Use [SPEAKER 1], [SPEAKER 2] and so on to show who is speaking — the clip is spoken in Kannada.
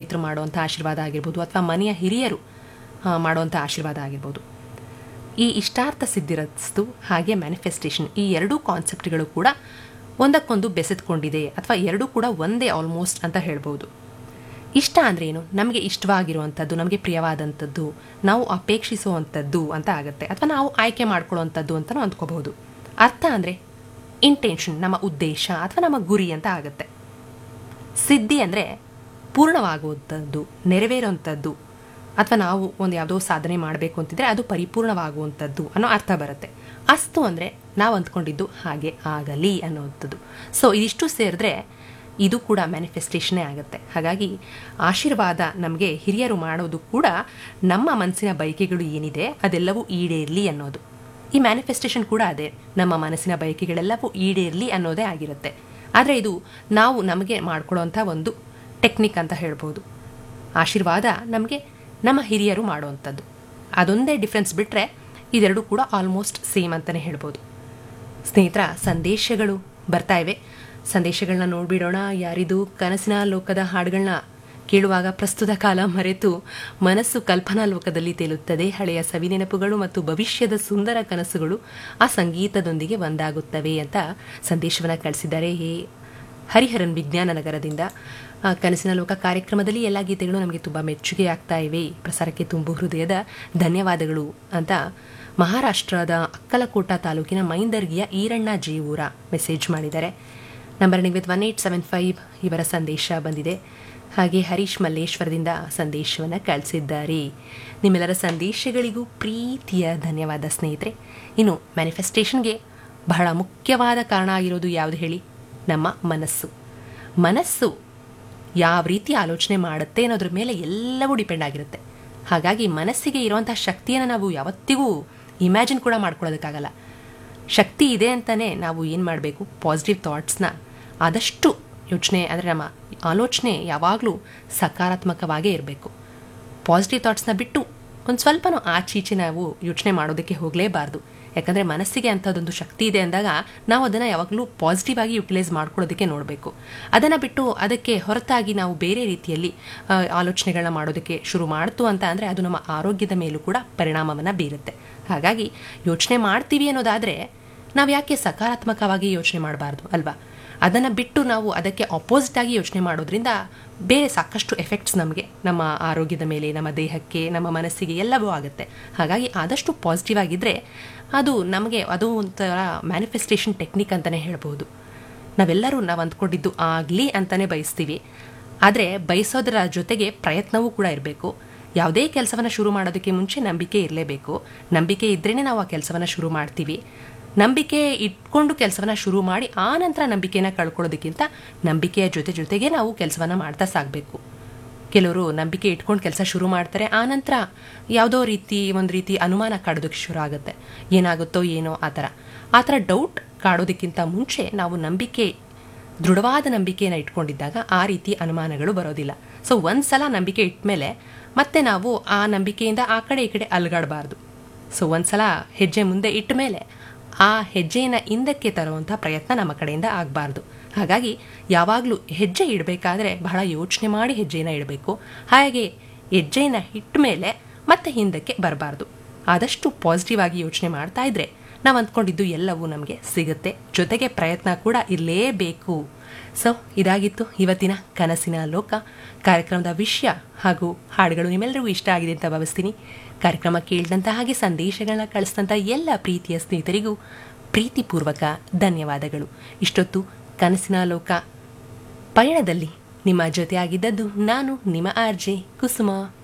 [SPEAKER 1] ಸ್ನೇಹಿತರು ಮಾಡುವಂಥ ಆಶೀರ್ವಾದ ಆಗಿರ್ಬೋದು ಅಥವಾ ಮನೆಯ ಹಿರಿಯರು ಆ, ಮಾಡುವಂಥ ಆಶೀರ್ವಾದ ಆಗಿರ್ಬೋದು ಈ ಇಷ್ಟಾರ್ಥ ಸಿದ್ಧಿರಸ್ತು ಹಾಗೆ ಮ್ಯಾನಿಫೆಸ್ಟೇಷನ್ ಈ ಎರಡೂ ಕಾನ್ಸೆಪ್ಟ್ಗಳು ಕೂಡ ಒಂದಕ್ಕೊಂದು ಬೆಸೆದುಕೊಂಡಿದೆ ಅಥವಾ ಎರಡೂ ಕೂಡ ಒಂದೇ ಆಲ್ಮೋಸ್ಟ್ ಅಂತ ಹೇಳ್ಬೋದು ಇಷ್ಟ ಅಂದ್ರೆ ಏನು ನಮಗೆ ಇಷ್ಟವಾಗಿರುವಂಥದ್ದು ನಮಗೆ ಪ್ರಿಯವಾದಂಥದ್ದು ನಾವು ಅಪೇಕ್ಷಿಸುವಂಥದ್ದು ಅಂತ ಆಗುತ್ತೆ ಅಥವಾ ನಾವು ಆಯ್ಕೆ ಮಾಡ್ಕೊಳ್ಳುವಂಥದ್ದು ಅಂತಲೂ ಅಂದ್ಕೋಬಹುದು ಅರ್ಥ ಅಂದರೆ ಇಂಟೆನ್ಷನ್ ನಮ್ಮ ಉದ್ದೇಶ ಅಥವಾ ನಮ್ಮ ಗುರಿ ಅಂತ ಆಗುತ್ತೆ ಸಿದ್ಧಿ ಅಂದರೆ ಪೂರ್ಣವಾಗುವಂಥದ್ದು ನೆರವೇರುವಂಥದ್ದು ಅಥವಾ ನಾವು ಒಂದು ಯಾವುದೋ ಸಾಧನೆ ಮಾಡಬೇಕು ಅಂತಿದ್ರೆ ಅದು ಪರಿಪೂರ್ಣವಾಗುವಂಥದ್ದು ಅನ್ನೋ ಅರ್ಥ ಬರುತ್ತೆ ಅಸ್ತು ಅಂದರೆ ನಾವು ಅಂದ್ಕೊಂಡಿದ್ದು ಹಾಗೆ ಆಗಲಿ ಅನ್ನೋವಂಥದ್ದು ಸೊ ಇದಿಷ್ಟು ಸೇರಿದ್ರೆ ಇದು ಕೂಡ ಮ್ಯಾನಿಫೆಸ್ಟೇಷನ್ನೇ ಆಗುತ್ತೆ ಹಾಗಾಗಿ ಆಶೀರ್ವಾದ ನಮಗೆ ಹಿರಿಯರು ಮಾಡೋದು ಕೂಡ ನಮ್ಮ ಮನಸ್ಸಿನ ಬಯಕೆಗಳು ಏನಿದೆ ಅದೆಲ್ಲವೂ ಈಡೇರಲಿ ಅನ್ನೋದು ಈ ಮ್ಯಾನಿಫೆಸ್ಟೇಷನ್ ಕೂಡ ಅದೇ ನಮ್ಮ ಮನಸ್ಸಿನ ಬಯಕೆಗಳೆಲ್ಲವೂ ಈಡೇರಲಿ ಅನ್ನೋದೇ ಆಗಿರುತ್ತೆ ಆದರೆ ಇದು ನಾವು ನಮಗೆ ಮಾಡ್ಕೊಳ್ಳೋಂಥ ಒಂದು ಟೆಕ್ನಿಕ್ ಅಂತ ಹೇಳ್ಬೋದು ಆಶೀರ್ವಾದ ನಮಗೆ ನಮ್ಮ ಹಿರಿಯರು ಮಾಡುವಂಥದ್ದು ಅದೊಂದೇ ಡಿಫ್ರೆನ್ಸ್ ಬಿಟ್ಟರೆ ಇದೆರಡು ಕೂಡ ಆಲ್ಮೋಸ್ಟ್ ಸೇಮ್ ಅಂತಲೇ ಹೇಳ್ಬೋದು ಸ್ನೇಹಿತರ ಸಂದೇಶಗಳು ಬರ್ತಾ ಇವೆ ಸಂದೇಶಗಳನ್ನ ನೋಡ್ಬಿಡೋಣ ಯಾರಿದು ಕನಸಿನ ಲೋಕದ ಹಾಡುಗಳನ್ನ ಕೇಳುವಾಗ ಪ್ರಸ್ತುತ ಕಾಲ ಮರೆತು ಮನಸ್ಸು ಕಲ್ಪನಾ ಲೋಕದಲ್ಲಿ ತೇಲುತ್ತದೆ ಹಳೆಯ ಸವಿನೆನಪುಗಳು ಮತ್ತು ಭವಿಷ್ಯದ ಸುಂದರ ಕನಸುಗಳು ಆ ಸಂಗೀತದೊಂದಿಗೆ ಒಂದಾಗುತ್ತವೆ ಅಂತ ಸಂದೇಶವನ್ನು ಕಳಿಸಿದ್ದಾರೆ ಹೇ ಹರಿಹರನ್ ವಿಜ್ಞಾನ ನಗರದಿಂದ ಆ, ಕನಸಿನ ಲೋಕ ಕಾರ್ಯಕ್ರಮದಲ್ಲಿ ಎಲ್ಲ ಗೀತೆಗಳು ನಮಗೆ ತುಂಬ ಮೆಚ್ಚುಗೆ ಆಗ್ತಾ ಇವೆ ಪ್ರಸಾರಕ್ಕೆ ತುಂಬು ಹೃದಯದ ಧನ್ಯವಾದಗಳು ಅಂತ ಮಹಾರಾಷ್ಟ್ರದ ಅಕ್ಕಲಕೋಟ ತಾಲೂಕಿನ ಮೈಂದರ್ಗಿಯ ಈರಣ್ಣ ಜೀವೂರ ಮೆಸೇಜ್ ಮಾಡಿದ್ದಾರೆ number with one eight seven five ಇವರ ಸಂದೇಶ ಬಂದಿದೆ ಹಾಗೆ ಹರೀಶ್ ಮಲ್ಲೇಶ್ವರದಿಂದ ಸಂದೇಶವನ್ನು ಕಳಿಸಿದ್ದಾರೆ ನಿಮ್ಮೆಲ್ಲರ ಸಂದೇಶಗಳಿಗೂ ಪ್ರೀತಿಯ ಧನ್ಯವಾದ ಸ್ನೇಹಿತರೆ ಇನ್ನು ಮ್ಯಾನಿಫೆಸ್ಟೇಷನ್ಗೆ ಬಹಳ ಮುಖ್ಯವಾದ ಕಾರಣ ಆಗಿರೋದು ಯಾವುದು ಹೇಳಿ ನಮ್ಮ ಮನಸ್ಸು ಮನಸ್ಸು ಯಾವ ರೀತಿ ಆಲೋಚನೆ ಮಾಡುತ್ತೆ ಅನ್ನೋದ್ರ ಮೇಲೆ ಎಲ್ಲವೂ ಡಿಪೆಂಡ್ ಆಗಿರುತ್ತೆ ಹಾಗಾಗಿ ಮನಸ್ಸಿಗೆ ಇರುವಂಥ ಶಕ್ತಿಯನ್ನು ನಾವು ಯಾವತ್ತಿಗೂ ಇಮ್ಯಾಜಿನ್ ಕೂಡ ಮಾಡ್ಕೊಳ್ಳೋದಕ್ಕಾಗಲ್ಲ ಶಕ್ತಿ ಇದೆ ಅಂತಲೇ ನಾವು ಏನು ಮಾಡಬೇಕು ಪಾಸಿಟಿವ್ ಥಾಟ್ಸ್ನ ಆದಷ್ಟು ಯೋಚನೆ ಅಂದರೆ ನಮ್ಮ ಆಲೋಚನೆ ಯಾವಾಗಲೂ ಸಕಾರಾತ್ಮಕವಾಗೇ ಇರಬೇಕು ಪಾಸಿಟಿವ್ ಥಾಟ್ಸ್ನ ಬಿಟ್ಟು ಒಂದು ಸ್ವಲ್ಪನೂ ಆಚೀಚೆ ನಾವು ಯೋಚನೆ ಮಾಡೋದಕ್ಕೆ ಹೋಗಲೇಬಾರ್ದು ಯಾಕಂದರೆ ಮನಸ್ಸಿಗೆ ಅಂಥದ್ದೊಂದು ಶಕ್ತಿ ಇದೆ ಅಂದಾಗ ನಾವು ಅದನ್ನು ಯಾವಾಗಲೂ ಪಾಸಿಟಿವ್ ಆಗಿ ಯುಟಿಲೈಸ್ ಮಾಡ್ಕೊಳ್ಳೋದಕ್ಕೆ ನೋಡಬೇಕು ಅದನ್ನು ಬಿಟ್ಟು ಅದಕ್ಕೆ ಹೊರತಾಗಿ ನಾವು ಬೇರೆ ರೀತಿಯಲ್ಲಿ ಆ, ಆಲೋಚನೆಗಳನ್ನ ಮಾಡೋದಕ್ಕೆ ಶುರು ಮಾಡ್ತು ಅಂತ ಅಂದರೆ ಅದು ನಮ್ಮ ಆರೋಗ್ಯದ ಮೇಲೂ ಕೂಡ ಪರಿಣಾಮವನ್ನು ಬೀರುತ್ತೆ ಹಾಗಾಗಿ ಯೋಚನೆ ಮಾಡ್ತೀವಿ ಅನ್ನೋದಾದರೆ ನಾವು ಯಾಕೆ ಸಕಾರಾತ್ಮಕವಾಗಿ ಯೋಚನೆ ಮಾಡಬಾರ್ದು ಅಲ್ವಾ ಅದನ್ನು ಬಿಟ್ಟು ನಾವು ಅದಕ್ಕೆ ಅಪೋಸಿಟ್ ಆಗಿ ಯೋಚನೆ ಮಾಡೋದ್ರಿಂದ ಬೇರೆ ಸಾಕಷ್ಟು ಎಫೆಕ್ಟ್ಸ್ ನಮಗೆ ನಮ್ಮ ಆರೋಗ್ಯದ ಮೇಲೆ ನಮ್ಮ ದೇಹಕ್ಕೆ ನಮ್ಮ ಮನಸ್ಸಿಗೆ ಎಲ್ಲವೂ ಆಗುತ್ತೆ ಹಾಗಾಗಿ ಆದಷ್ಟು ಪಾಸಿಟಿವ್ ಆಗಿದ್ದರೆ ಅದು ನಮಗೆ ಅದು ಒಂಥರ ಮ್ಯಾನಿಫೆಸ್ಟೇಷನ್ ಟೆಕ್ನಿಕ್ ಅಂತಲೇ ಹೇಳ್ಬೋದು ನಾವೆಲ್ಲರೂ ನಾವು ಅಂದ್ಕೊಂಡಿದ್ದು ಆಗಲಿ ಅಂತಲೇ ಬಯಸ್ತೀವಿ ಆದರೆ ಬಯಸೋದರ ಜೊತೆಗೆ ಪ್ರಯತ್ನವೂ ಕೂಡ ಇರಬೇಕು ಯಾವುದೇ ಕೆಲಸವನ್ನು ಶುರು ಮಾಡೋದಕ್ಕೆ ಮುಂಚೆ ನಂಬಿಕೆ ಇರಲೇಬೇಕು ನಂಬಿಕೆ ಇದ್ರೇ ನಾವು ಆ ಕೆಲಸವನ್ನು ಶುರು ಮಾಡ್ತೀವಿ ನಂಬಿಕೆ ಇಟ್ಕೊಂಡು ಕೆಲಸವನ್ನ ಶುರು ಮಾಡಿ ಆ ನಂತರ ನಂಬಿಕೆನ ಕಳ್ಕೊಳ್ಳೋದಕ್ಕಿಂತ ನಂಬಿಕೆಯ ಜೊತೆ ಜೊತೆಗೆ ನಾವು ಕೆಲಸವನ್ನ ಮಾಡ್ತಾ ಸಾಗಬೇಕು ಕೆಲವರು ನಂಬಿಕೆ ಇಟ್ಕೊಂಡು ಕೆಲಸ ಶುರು ಮಾಡ್ತಾರೆ ಆ ನಂತರ ಯಾವುದೋ ರೀತಿ ಒಂದು ರೀತಿ ಅನುಮಾನ ಕಾಡೋದಕ್ಕೆ ಶುರು ಆಗುತ್ತೆ ಏನಾಗುತ್ತೋ ಏನೋ ಆ ಥರ ಆ ಥರ ಡೌಟ್ ಕಾಡೋದಕ್ಕಿಂತ ಮುಂಚೆ ನಾವು ನಂಬಿಕೆ ದೃಢವಾದ ನಂಬಿಕೆಯನ್ನು ಇಟ್ಕೊಂಡಿದ್ದಾಗ ಆ ರೀತಿ ಅನುಮಾನಗಳು ಬರೋದಿಲ್ಲ ಸೊ ಒಂದು ಸಲ ನಂಬಿಕೆ ಇಟ್ಮೇಲೆ ಮತ್ತೆ ನಾವು ಆ ನಂಬಿಕೆಯಿಂದ ಆ ಕಡೆ ಈ ಕಡೆ ಅಲ್ಗಾಡಬಾರ್ದು ಸೊ ಒಂದ್ಸಲ ಹೆಜ್ಜೆ ಮುಂದೆ ಇಟ್ಟ ಮೇಲೆ ಆ ಹೆಜ್ಜೆಯನ್ನು ಹಿಂದಕ್ಕೆ ತರುವಂಥ ಪ್ರಯತ್ನ ನಮ್ಮ ಕಡೆಯಿಂದ ಆಗಬಾರ್ದು ಹಾಗಾಗಿ ಯಾವಾಗಲೂ ಹೆಜ್ಜೆ ಇಡಬೇಕಾದ್ರೆ ಬಹಳ ಯೋಚನೆ ಮಾಡಿ ಹೆಜ್ಜೆನ ಇಡಬೇಕು ಹಾಗೆ ಹೆಜ್ಜೆನ ಇಟ್ಟ ಮೇಲೆ ಮತ್ತೆ ಹಿಂದಕ್ಕೆ ಬರಬಾರ್ದು ಆದಷ್ಟು ಪಾಸಿಟಿವ್ ಆಗಿ ಯೋಚನೆ ಮಾಡ್ತಾ ಇದ್ರೆ ನಾವು ಅಂದ್ಕೊಂಡಿದ್ದು ಎಲ್ಲವೂ ನಮಗೆ ಸಿಗುತ್ತೆ ಜೊತೆಗೆ ಪ್ರಯತ್ನ ಕೂಡ ಇರಲೇಬೇಕು ಸೊ ಇದಾಗಿತ್ತು ಇವತ್ತಿನ ಕನಸಿನ ಲೋಕ ಕಾರ್ಯಕ್ರಮದ ವಿಷಯ ಹಾಗೂ ಹಾಡುಗಳು ನಿಮ್ಮೆಲ್ಲರಿಗೂ ಇಷ್ಟ ಆಗಿದೆ ಅಂತ ಭಾವಿಸ್ತೀನಿ ಕಾರ್ಯಕ್ರಮ ಕೇಳಿದಂಥ ಹಾಗೆ ಸಂದೇಶಗಳನ್ನ ಕಳಿಸಿದಂಥ ಎಲ್ಲ ಪ್ರೀತಿಯ ಸ್ನೇಹಿತರಿಗೂ ಪ್ರೀತಿಪೂರ್ವಕ ಧನ್ಯವಾದಗಳು ಇಷ್ಟೊತ್ತು ಕನಸಿನ ಲೋಕ ಪಯಣದಲ್ಲಿ ನಿಮ್ಮ ಜೊತೆಯಾಗಿದ್ದದ್ದು ನಾನು ನಿಮ್ಮ ಆರ್ಜೆ ಕುಸುಮ